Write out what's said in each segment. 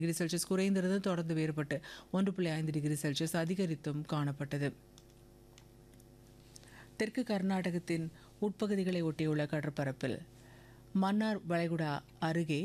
degree Celsius குறைந்திருந்து தொடர்ந்து வேறுபட்டு ஒன்று புள்ளி ஐந்து டிகிரி செல்சியஸ் அதிகரித்தும் காணப்பட்டது தெற்கு கர்நாடகத்தின் உட்பகுதிகளை ஒட்டியுள்ள கடற்பரப்பில் மன்னார் வளைகுடா அருகே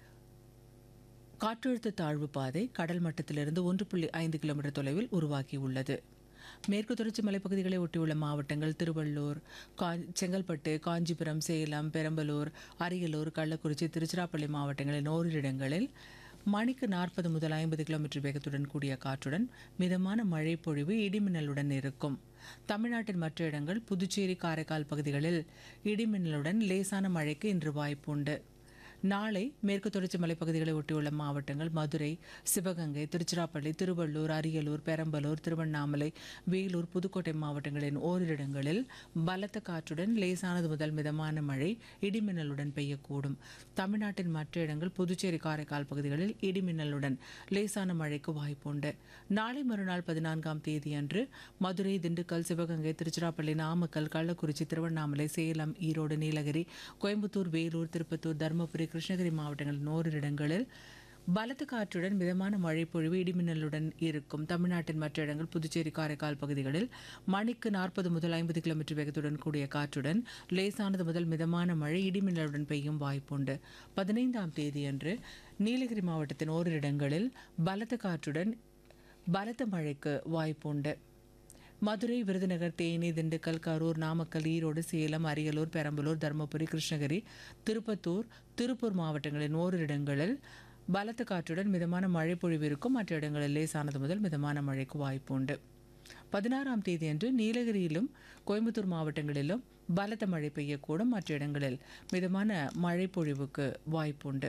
காற்றழுத்த தாழ்வு பாதை கடல் மட்டத்திலிருந்து ஒன்று புள்ளி ஐந்து கிலோமீட்டர் தொலைவில் உருவாகியுள்ளது மேற்கு தொடர்ச்சி மலைப்பகுதிகளை ஒட்டியுள்ள மாவட்டங்கள் திருவள்ளூர் கா செங்கல்பட்டு காஞ்சிபுரம் சேலம் பெரம்பலூர் அரியலூர் கள்ளக்குறிச்சி திருச்சிராப்பள்ளி மாவட்டங்களின் ஓரிரு இடங்களில் மணிக்கு நாற்பது முதல் ஐம்பது கிலோமீட்டர் வேகத்துடன் கூடிய காற்றுடன் மிதமான மழை பொழிவு இடிமின்னலுடன் இருக்கும் தமிழ்நாட்டின் மற்ற இடங்கள் புதுச்சேரி காரைக்கால் பகுதிகளில் இடிமின்னலுடன் லேசான மழைக்கு இன்று வாய்ப்புண்டு நாளை மேற்கு தொடர்ச்சி மலைப்பகுதிகளை ஒட்டியுள்ள மாவட்டங்கள் மதுரை சிவகங்கை திருச்சிராப்பள்ளி திருவள்ளூர் அரியலூர் பெரம்பலூர் திருவண்ணாமலை வேலூர் புதுக்கோட்டை மாவட்டங்களின் ஓரிரு இடங்களில் பலத்த காற்றுடன் லேசானது முதல் மிதமான மழை இடிமின்னலுடன் பெய்யக்கூடும் தமிழ்நாட்டின் மற்ற இடங்கள் புதுச்சேரி காரைக்கால் பகுதிகளில் இடிமின்னலுடன் லேசான மழைக்கு வாய்ப்புண்டு நாளை மறுநாள் பதினான்காம் தேதியன்று மதுரை திண்டுக்கல் சிவகங்கை திருச்சிராப்பள்ளி நாமக்கல் கள்ளக்குறிச்சி திருவண்ணாமலை சேலம் ஈரோடு நீலகிரி கோயம்புத்தூர் வேலூர் திருப்பத்தூர் தருமபுரி கிருஷ்ணகிரி மாவட்டங்களின் ஓரிரு இடங்களில் பலத்த காற்றுடன் மிதமான மழை பொழிவு இடிமின்னலுடன் இருக்கும் தமிழ்நாட்டின் மற்ற இடங்கள் புதுச்சேரி காரைக்கால் பகுதிகளில் மணிக்கு நாற்பது முதல் ஐம்பது கிலோமீட்டர் வேகத்துடன் கூடிய காற்றுடன் லேசானது முதல் மிதமான மழை இடிமின்னலுடன் பெய்யும் வாய்ப்புண்டு பதினைந்தாம் தேதியன்று நீலகிரி மாவட்டத்தின் ஓரிரு இடங்களில் பலத்த காற்றுடன் பலத்த மழைக்கு வாய்ப்புண்டு மதுரை விருதுநகர் தேனி திண்டுக்கல் கரூர் நாமக்கல் ஈரோடு சேலம் அரியலூர் பெரம்பலூர் தருமபுரி கிருஷ்ணகிரி திருப்பத்தூர் திருப்பூர் மாவட்டங்களின் ஓரிரு இடங்களில் பலத்த காற்றுடன் மிதமான மழை பொழிவு இருக்கும் மற்ற இடங்களில் லேசானது முதல் மிதமான மழைக்கு வாய்ப்பு உண்டு பதினாறாம் தேதியன்று நீலகிரியிலும் கோயம்புத்தூர் மாவட்டங்களிலும் பலத்த மழை பெய்யக்கூடும் மற்ற இடங்களில் மிதமான மழை பொழிவுக்கு வாய்ப்புண்டு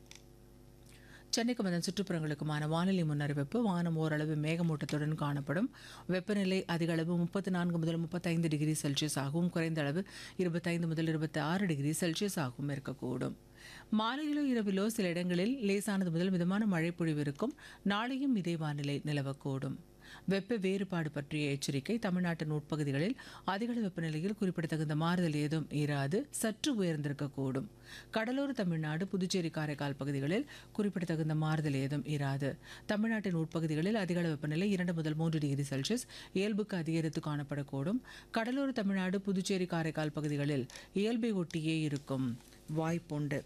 சென்னைக்கு வந்த சுற்றுப்புறங்களுக்குமான வானிலை முன்னறிவிப்பு வானம் ஓரளவு மேகமூட்டத்துடன் காணப்படும் வெப்பநிலை அதிக அளவு முப்பத்தி நான்கு முதல் முப்பத்தைந்து டிகிரி செல்சியஸ் ஆகவும் குறைந்த அளவு இருபத்தைந்து முதல் இருபத்தி ஆறு டிகிரி செல்சியஸ் ஆகவும் இருக்கக்கூடும் மாலையிலோ இரவிலோ சில இடங்களில் லேசானது முதல் மிதமான மழை பொழிவு இருக்கும் நாளையும் இதே வானிலை நிலவக்கூடும் வெப்ப வேறுபாடு பற்றிய எச்சரிக்கை தமிழ்நாட்டின் உட்பகுதிகளில் அதிகளவு வெப்பநிலையில் குறிப்பிடத்தகுந்த மாறுதல் ஏதும் இராது சற்று உயர்ந்திருக்கக்கூடும் கடலோர தமிழ்நாடு புதுச்சேரி காரைக்கால் பகுதிகளில் குறிப்பிடத்தகுந்த மாறுதல் ஏதும் இராது தமிழ்நாட்டின் உட்பகுதிகளில் அதிகளவு வெப்பநிலை இரண்டு முதல் மூன்று டிகிரி செல்சியஸ் இயல்புக்கு அதிகரித்து காணப்படக்கூடும் கடலோர தமிழ்நாடு புதுச்சேரி காரைக்கால் பகுதிகளில் இயல்பை ஒட்டியே இருக்கும் வாய்ப்புண்டு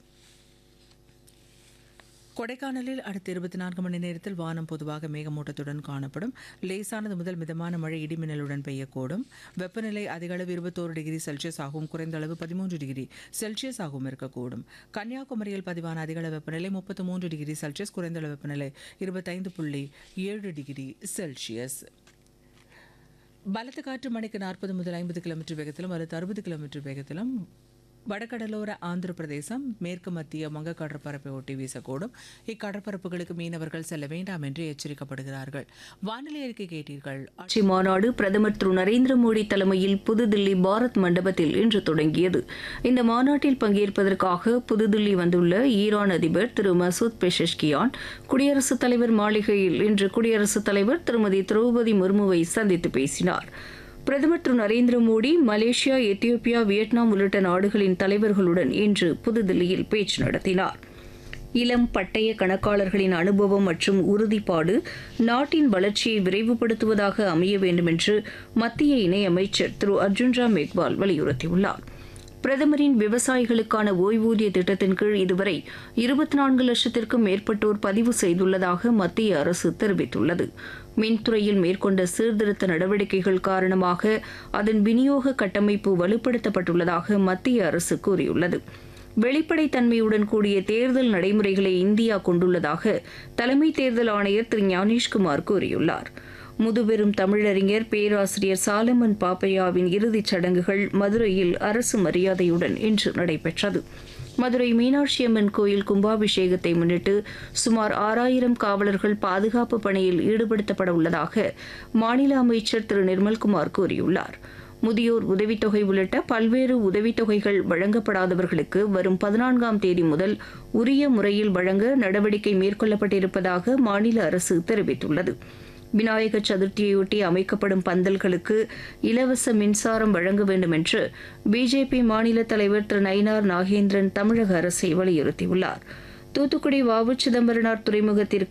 கொடைக்கானலில் அடுத்த இருபத்தி நான்கு மணி நேரத்தில் வானம் பொதுவாக மேகமூட்டத்துடன் காணப்படும் லேசானது முதல் மிதமான மழை இடிமின்னலுடன் பெய்யக்கூடும் வெப்பநிலை அதிக அளவு இருபத்தோரு டிகிரி செல்சியஸ் ஆகவும் குறைந்த அளவு பதிமூன்று டிகிரி செல்சியஸ் ஆகவும் இருக்கக்கூடும் கன்னியாகுமரியில் பதிவான அதிக அளவு வெப்பநிலை முப்பத்தி மூன்று டிகிரி செல்சியஸ் குறைந்த அளவு வெப்பநிலை இருபத்தைந்து புள்ளி ஏழு டிகிரி செல்சியஸ் பலத்த காற்று மணிக்கு நாற்பது முதல் ஐம்பது கிலோமீட்டர் வேகத்திலும் அல்லது அறுபது கிலோமீட்டர் வேகத்திலும் வடகடலோர ஆந்திர பிரதேசம் மேற்கு மத்திய வங்க கடற்பரப்பை ஒட்டி வீசக்கூடும் இக்கடற்பரப்புகளுக்கு மீனவர்கள் செல்ல வேண்டாம் என்று எச்சரிக்கப்படுகிறார்கள் வானிலை அறிக்கை கேட்டீர்கள் ஆட்சி மாநாடு பிரதமர் திரு நரேந்திர மோடி தலைமையில் புதுதில்லி பாரத் மண்டபத்தில் இன்று தொடங்கியது இந்த மாநாட்டில் பங்கேற்பதற்காக புதுதில்லி வந்துள்ள ஈரான் அதிபர் திரு மசூத் பெஷஷ்கியான் குடியரசுத் தலைவர் மாளிகையில் இன்று குடியரசுத் தலைவர் திருமதி திரௌபதி முர்முவை சந்தித்து பேசினார் பிரதமர் Thiru Narendra Modi Malaysia Ethiopia Vietnam உள்ளிட்ட நாடுகளின் தலைவர்களுடன் இன்று புதுதில்லியில் பேச்சு நடத்தினார் இளம் பட்டய கணக்காளர்களின் அனுபவம் மற்றும் உறுதிப்பாடு நாட்டின் வளர்ச்சியை விரைவுபடுத்துவதாக அமைய வேண்டும் என்று மத்திய இணையமைச்சர் திரு அர்ஜுன் ராம் மேக்வால் வலியுறுத்தியுள்ளார் பிரதமரின் விவசாயிகளுக்கான ஓய்வூதிய திட்டத்தின் கீழ் இதுவரை இருபத்தி நான்கு லட்சத்திற்கும் மேற்பட்டோர் பதிவு செய்துள்ளதாக மத்திய அரசு தெரிவித்துள்ளது மின்துறையில் மேற்கொண்ட சீர்திருத்த நடவடிக்கைகள் காரணமாக அதன் விநியோக கட்டமைப்பு வலுப்படுத்தப்பட்டுள்ளதாக மத்திய அரசு கூறியுள்ளது வெளிப்படைத்தன்மையுடன் கூடிய தேர்தல் நடைமுறைகளை இந்தியா கொண்டுள்ளதாக தலைமை தேர்தல் ஆணையர் திரு ஞானேஷ்குமார் கூறியுள்ளார் முதுபெரும் தமிழறிஞர் பேராசிரியர் சாலமன் பாப்பையாவின் இறுதிச் சடங்குகள் மதுரையில் அரசு மரியாதையுடன் இன்று நடைபெற்றது மதுரை மீனாட்சி அம்மன் கோயில் கும்பாபிஷேகத்தை முன்னிட்டு சுமார் ஆறாயிரம் காவலர்கள் பாதுகாப்பு பணியில் ஈடுபடுத்தப்பட உள்ளதாக மாநில அமைச்சர் திரு நிர்மல்குமார் கூறியுள்ளார் முதியோர் உதவித்தொகை உள்ளிட்ட பல்வேறு உதவித்தொகைகள் வழங்கப்படாதவர்களுக்கு வரும் பதினான்காம் தேதி முதல் உரிய முறையில் வழங்க நடவடிக்கை மேற்கொள்ளப்பட்டிருப்பதாக மாநில அரசு தெரிவித்துள்ளது விநாயக சதுர்த்தியையொட்டி அமைக்கப்படும் பந்தல்களுக்கு இலவச மின்சாரம் வழங்க வேண்டும் என்று பிஜேபி மாநில தலைவர் திரு நயினார் நாகேந்திரன் தமிழக அரசை வலியுறுத்தியுள்ளார் தூத்துக்குடி வாவு சிதம்பரனார் துறைமுகத்திற்கு